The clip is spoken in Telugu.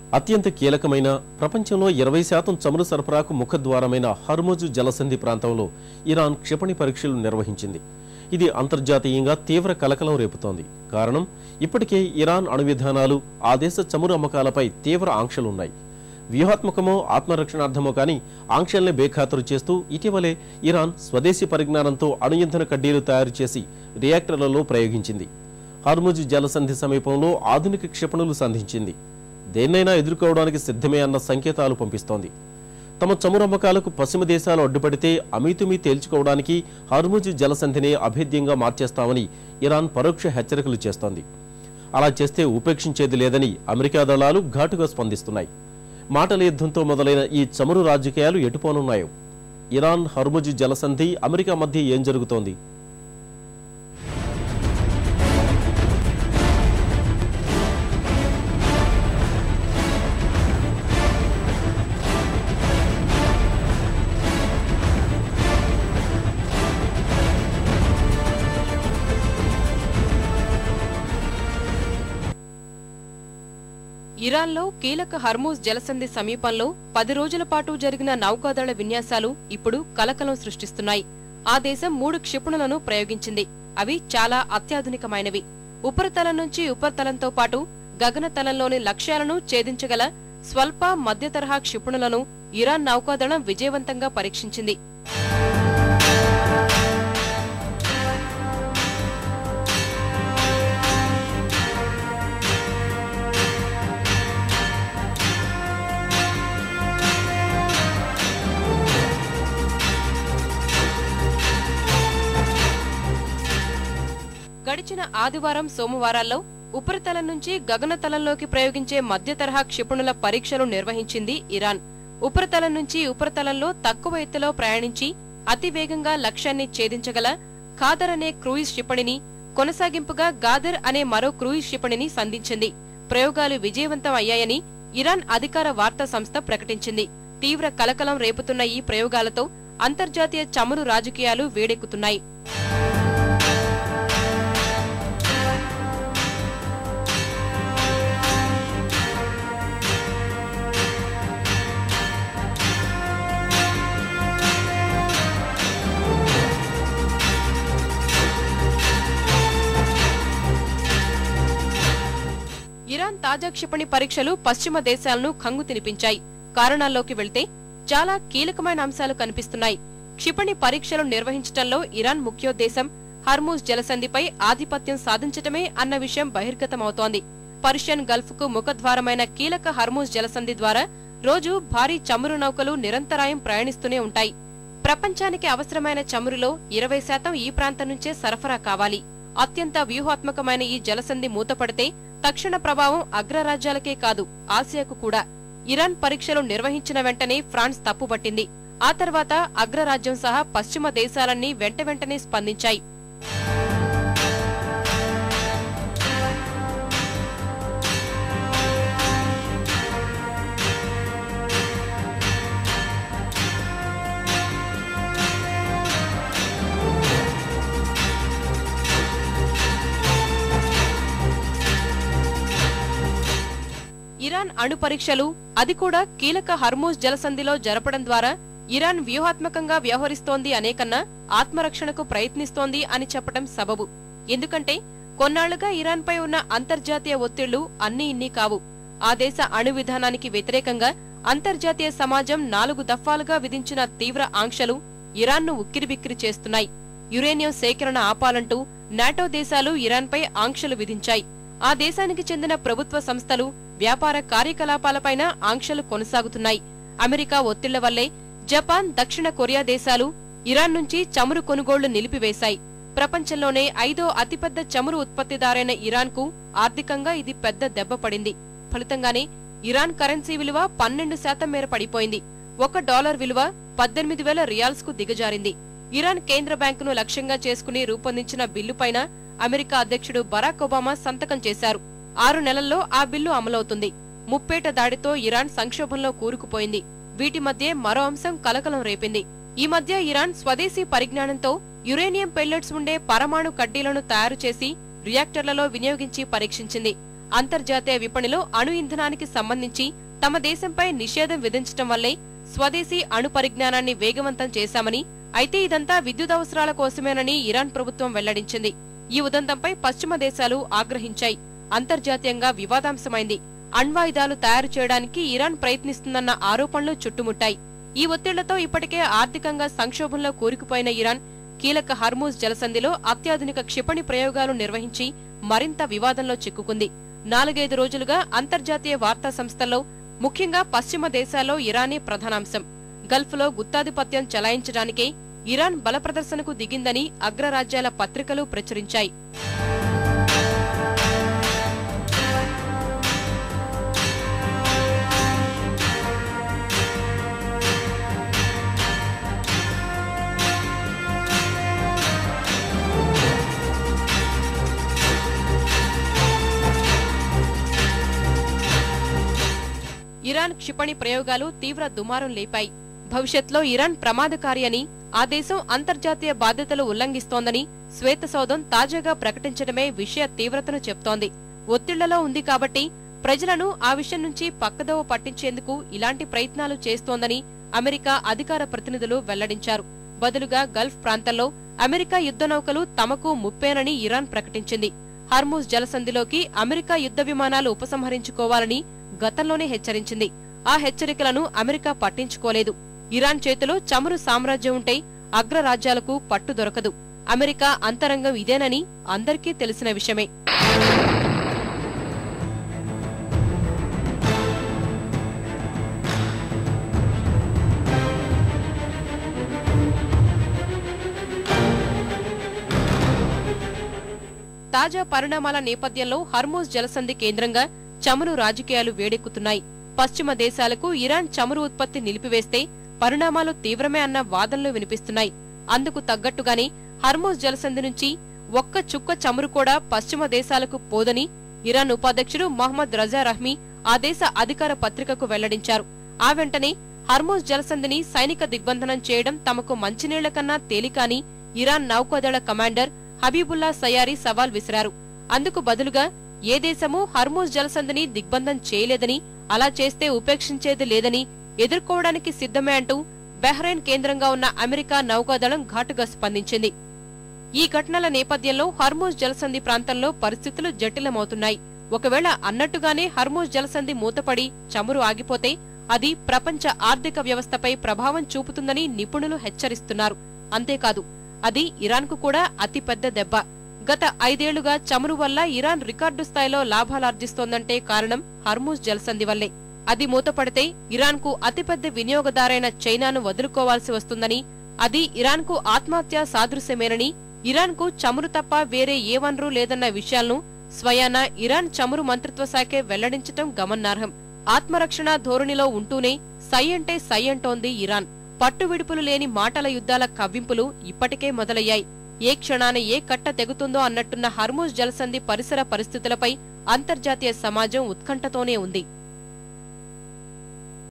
అత్యంత కీలకమైన ప్రపంచంలో ఇరవై శాతం చమురు సరఫరాకు ముఖద్వారమైన హర్మోజు జలసంధి ప్రాంతంలో ఇరాన్ క్షిపణి పరీక్షలు నిర్వహించింది ఇది అంతర్జాతీయంగా తీవ్ర కలకలం రేపుతోంది కారణం ఇప్పటికే ఇరాన్ అణు విధానాలు ఆ దేశ చమురు అమ్మకాలపై తీవ్ర ఆంక్షలున్నాయి వ్యూహాత్మకమో ఆత్మరక్షణార్థమో కానీ ఆంక్షల్ని బేఖాతరు చేస్తూ ఇటీవలే ఇరాన్ స్వదేశీ పరిజ్ఞానంతో అణు ఇంధన కడ్డీలు తయారు చేసి రియాక్టర్లలో ప్రయోగించింది హార్ముజ్ జలసంధి సమీపంలో ఆధునిక క్షిపణులు సంధించింది దేన్నైనా ఎదుర్కోవడానికి సిద్ధమే అన్న సంకేతాలు పంపిస్తోంది తమ చమురు అమ్మకాలకు పశ్చిమ దేశాలు అడ్డుపడితే అమీతుమీ తేల్చుకోవడానికి హార్ముజ్ జలసంధినే అభేద్యంగా మార్చేస్తామని ఇరాన్ పరోక్ష హెచ్చరికలు చేస్తోంది అలా చేస్తే ఉపేక్షించేది లేదని అమెరికా దళాలు ఘాటుగా స్పందిస్తున్నాయి మాటల యుద్ధంతో మొదలైన ఈ చమురు రాజకీయాలు ఎటుపోనున్నాయో ఇరాన్ హర్ముజ్ జలసంధి అమెరికా మధ్య ఏం జరుగుతోంది ఇరాన్లో కీలక హర్మూజ్ జలసంధి సమీపంలో పది రోజుల పాటు జరిగిన నౌకాదళ విన్యాసాలు ఇప్పుడు కలకలం సృష్టిస్తున్నాయి ఆ దేశం మూడు క్షిపణులను ప్రయోగించింది అవి చాలా అత్యాధునికమైనవి ఉపరితలం నుంచి ఉపరితలంతో పాటు గగనతలంలోని లక్ష్యాలను ఛేదించగల స్వల్ప మధ్య తరహా క్షిపణులను ఇరాన్ నౌకాదళం విజయవంతంగా పరీక్షించింది గడిచిన ఆదివారం సోమవారాల్లో ఉపరితలం నుంచి గగనతలంలోకి ప్రయోగించే మధ్య తరహా క్షిపణుల పరీక్షలు నిర్వహించింది ఇరాన్ ఉపరితలం నుంచి ఉపరితలంలో తక్కువ ఎత్తులో ప్రయాణించి అతి వేగంగా లక్ష్యాన్ని ఛేదించగల ఖాదర్ అనే క్రూయిజ్ క్షిపణిని కొనసాగింపుగా గాదర్ అనే మరో క్రూయిజ్ క్షిపణిని సంధించింది ప్రయోగాలు విజయవంతం అయ్యాయని ఇరాన్ అధికార వార్తా సంస్థ ప్రకటించింది తీవ్ర కలకలం రేపుతున్న ఈ ప్రయోగాలతో అంతర్జాతీయ చమురు రాజకీయాలు వేడెక్కుతున్నాయి ఇరాన్ తాజా క్షిపణి పరీక్షలు పశ్చిమ దేశాలను కంగు తినిపించాయి కారణాల్లోకి వెళ్తే చాలా కీలకమైన అంశాలు కనిపిస్తున్నాయి క్షిపణి పరీక్షలు నిర్వహించడంలో ఇరాన్ ముఖ్యోద్దేశం హర్మూజ్ జలసంధిపై ఆధిపత్యం సాధించటమే అన్న విషయం బహిర్గతమవుతోంది పర్షియన్ గల్ఫ్ కు ముఖద్వారమైన కీలక హర్మూజ్ జలసంధి ద్వారా రోజు భారీ చమురు నౌకలు నిరంతరాయం ప్రయాణిస్తూనే ఉంటాయి ప్రపంచానికి అవసరమైన చమురులో ఇరవై శాతం ఈ ప్రాంతం నుంచే సరఫరా కావాలి అత్యంత వ్యూహాత్మకమైన ఈ జలసంధి మూతపడితే తక్షణ ప్రభావం అగ్రరాజ్యాలకే కాదు ఆసియాకు కూడా ఇరాన్ పరీక్షలు నిర్వహించిన వెంటనే ఫ్రాన్స్ తప్పుపట్టింది ఆ తర్వాత అగ్రరాజ్యం సహా పశ్చిమ దేశాలన్నీ వెంట వెంటనే స్పందించాయి ఇరాన్ అణు పరీక్షలు అది కూడా కీలక హర్మూజ్ జలసంధిలో జరపడం ద్వారా ఇరాన్ వ్యూహాత్మకంగా వ్యవహరిస్తోంది అనేకన్నా ఆత్మరక్షణకు ప్రయత్నిస్తోంది అని చెప్పడం సబబు ఎందుకంటే కొన్నాళ్లుగా ఇరాన్పై ఉన్న అంతర్జాతీయ ఒత్తిళ్లు అన్నీ ఇన్ని కావు ఆ దేశ అణు విధానానికి వ్యతిరేకంగా అంతర్జాతీయ సమాజం నాలుగు దఫాలుగా విధించిన తీవ్ర ఆంక్షలు ఇరాన్ను ఉక్కిరిబిక్కిరి చేస్తున్నాయి యురేనియం సేకరణ ఆపాలంటూ నాటో దేశాలు ఇరాన్పై ఆంక్షలు విధించాయి ఆ దేశానికి చెందిన ప్రభుత్వ సంస్థలు వ్యాపార కార్యకలాపాలపైన ఆంక్షలు కొనసాగుతున్నాయి అమెరికా ఒత్తిళ్ల వల్లే జపాన్ దక్షిణ కొరియా దేశాలు ఇరాన్ నుంచి చమురు కొనుగోళ్లు నిలిపివేశాయి ప్రపంచంలోనే ఐదో అతిపెద్ద చమురు ఉత్పత్తిదారైన ఇరాన్కు ఆర్థికంగా ఇది పెద్ద దెబ్బ పడింది ఫలితంగానే ఇరాన్ కరెన్సీ విలువ పన్నెండు శాతం మేర పడిపోయింది ఒక డాలర్ విలువ పద్దెనిమిది వేల రియాల్స్ కు దిగజారింది ఇరాన్ కేంద్ర బ్యాంకును లక్ష్యంగా చేసుకుని రూపొందించిన బిల్లుపైన అమెరికా అధ్యక్షుడు బరాక్ ఒబామా సంతకం చేశారు ఆరు నెలల్లో ఆ బిల్లు అమలవుతుంది ముప్పేట దాడితో ఇరాన్ సంక్షోభంలో కూరుకుపోయింది వీటి మధ్య మరో అంశం కలకలం రేపింది ఈ మధ్య ఇరాన్ స్వదేశీ పరిజ్ఞానంతో యురేనియం పెల్లెట్స్ ఉండే పరమాణు కడ్డీలను తయారు చేసి రియాక్టర్లలో వినియోగించి పరీక్షించింది అంతర్జాతీయ విపణిలో అణు ఇంధనానికి సంబంధించి తమ దేశంపై నిషేధం విధించటం వల్లే స్వదేశీ అణు పరిజ్ఞానాన్ని వేగవంతం చేశామని అయితే ఇదంతా విద్యుత్ అవసరాల కోసమేనని ఇరాన్ ప్రభుత్వం వెల్లడించింది ఈ ఉదంతంపై పశ్చిమ దేశాలు ఆగ్రహించాయి అంతర్జాతీయంగా వివాదాంశమైంది అణ్వాయుధాలు తయారు చేయడానికి ఇరాన్ ప్రయత్నిస్తుందన్న ఆరోపణలు చుట్టుముట్టాయి ఈ ఒత్తిళ్లతో ఇప్పటికే ఆర్థికంగా సంక్షోభంలో కూరుకుపోయిన ఇరాన్ కీలక హర్మూజ్ జలసంధిలో అత్యాధునిక క్షిపణి ప్రయోగాలు నిర్వహించి మరింత వివాదంలో చిక్కుకుంది నాలుగైదు రోజులుగా అంతర్జాతీయ వార్తా సంస్థల్లో ముఖ్యంగా పశ్చిమ దేశాల్లో ఇరానే ప్రధానాంశం గల్ఫ్లో గుత్తాధిపత్యం చెలాయించడానికే ఇరాన్ బల ప్రదర్శనకు దిగిందని అగ్రరాజ్యాల పత్రికలు ప్రచురించాయి ఇరాన్ క్షిపణి ప్రయోగాలు తీవ్ర దుమారం లేపాయి భవిష్యత్లో ఇరాన్ ప్రమాదకారి అని ఆ దేశం అంతర్జాతీయ బాధ్యతలు ఉల్లంఘిస్తోందని శ్వేతసౌధం తాజాగా ప్రకటించడమే విషయ తీవ్రతను చెప్తోంది ఒత్తిళ్లలో ఉంది కాబట్టి ప్రజలను ఆ విషయం నుంచి పక్కదోవ పట్టించేందుకు ఇలాంటి ప్రయత్నాలు చేస్తోందని అమెరికా అధికార ప్రతినిధులు వెల్లడించారు బదులుగా గల్ఫ్ ప్రాంతంలో అమెరికా యుద్ధ నౌకలు తమకు ముప్పేనని ఇరాన్ ప్రకటించింది హర్మూజ్ జలసంధిలోకి అమెరికా యుద్ధ విమానాలు ఉపసంహరించుకోవాలని గతంలోనే హెచ్చరించింది ఆ హెచ్చరికలను అమెరికా పట్టించుకోలేదు ఇరాన్ చేతిలో చమురు సామ్రాజ్యం ఉంటే అగ్రరాజ్యాలకు పట్టు దొరకదు అమెరికా అంతరంగం ఇదేనని అందరికీ తెలిసిన విషయమే తాజా పరిణామాల నేపథ్యంలో హర్మూజ్ జలసంధి కేంద్రంగా చమురు రాజకీయాలు వేడెక్కుతున్నాయి పశ్చిమ దేశాలకు ఇరాన్ చమురు ఉత్పత్తి నిలిపివేస్తే పరిణామాలు తీవ్రమే అన్న వాదనలు వినిపిస్తున్నాయి అందుకు తగ్గట్టుగానే హర్మూజ్ జలసంధి నుంచి ఒక్క చుక్క చమురు కూడా పశ్చిమ దేశాలకు పోదని ఇరాన్ ఉపాధ్యక్షుడు మహమ్మద్ రజా రహ్మీ ఆ దేశ అధికార పత్రికకు వెల్లడించారు ఆ వెంటనే హర్మూజ్ జలసంధిని సైనిక దిగ్బంధనం చేయడం తమకు మంచినీళ్ల కన్నా తేలికాని ఇరాన్ నౌకాదళ కమాండర్ హబీబుల్లా సయారీ సవాల్ విసిరారు అందుకు బదులుగా ఏ దేశమూ హర్మూజ్ జలసంధిని దిగ్బంధం చేయలేదని అలా చేస్తే ఉపేక్షించేది లేదని ఎదుర్కోవడానికి సిద్ధమే అంటూ బహ్రెయిన్ కేంద్రంగా ఉన్న అమెరికా నౌకాదళం ఘాటుగా స్పందించింది ఈ ఘటనల నేపథ్యంలో హర్మూజ్ జలసంధి ప్రాంతంలో పరిస్థితులు జటిలమవుతున్నాయి ఒకవేళ అన్నట్టుగానే హర్మూజ్ జలసంధి మూతపడి చమురు ఆగిపోతే అది ప్రపంచ ఆర్థిక వ్యవస్థపై ప్రభావం చూపుతుందని నిపుణులు హెచ్చరిస్తున్నారు అంతేకాదు అది ఇరాన్కు కూడా అతిపెద్ద దెబ్బ గత ఐదేళ్లుగా చమురు వల్ల ఇరాన్ రికార్డు స్థాయిలో లాభాలార్జిస్తోందంటే కారణం హర్మూజ్ జలసంధి వల్లే అది మూతపడితే ఇరాన్కు అతిపెద్ద వినియోగదారైన చైనాను వదులుకోవాల్సి వస్తుందని అది ఇరాన్కు ఆత్మహత్య సాదృశ్యమేనని ఇరాన్కు చమురు తప్ప వేరే ఏ వనరు లేదన్న విషయాలను స్వయాన ఇరాన్ చమురు మంత్రిత్వ శాఖే వెల్లడించటం గమనార్హం ఆత్మరక్షణ ధోరణిలో ఉంటూనే సై అంటే సై అంటోంది ఇరాన్ పట్టు విడుపులు లేని మాటల యుద్ధాల కవ్వింపులు ఇప్పటికే మొదలయ్యాయి ఏ క్షణాన ఏ కట్ట తెగుతుందో అన్నట్టున్న హర్మూజ్ జలసంధి పరిసర పరిస్థితులపై అంతర్జాతీయ సమాజం ఉత్కంఠతోనే ఉంది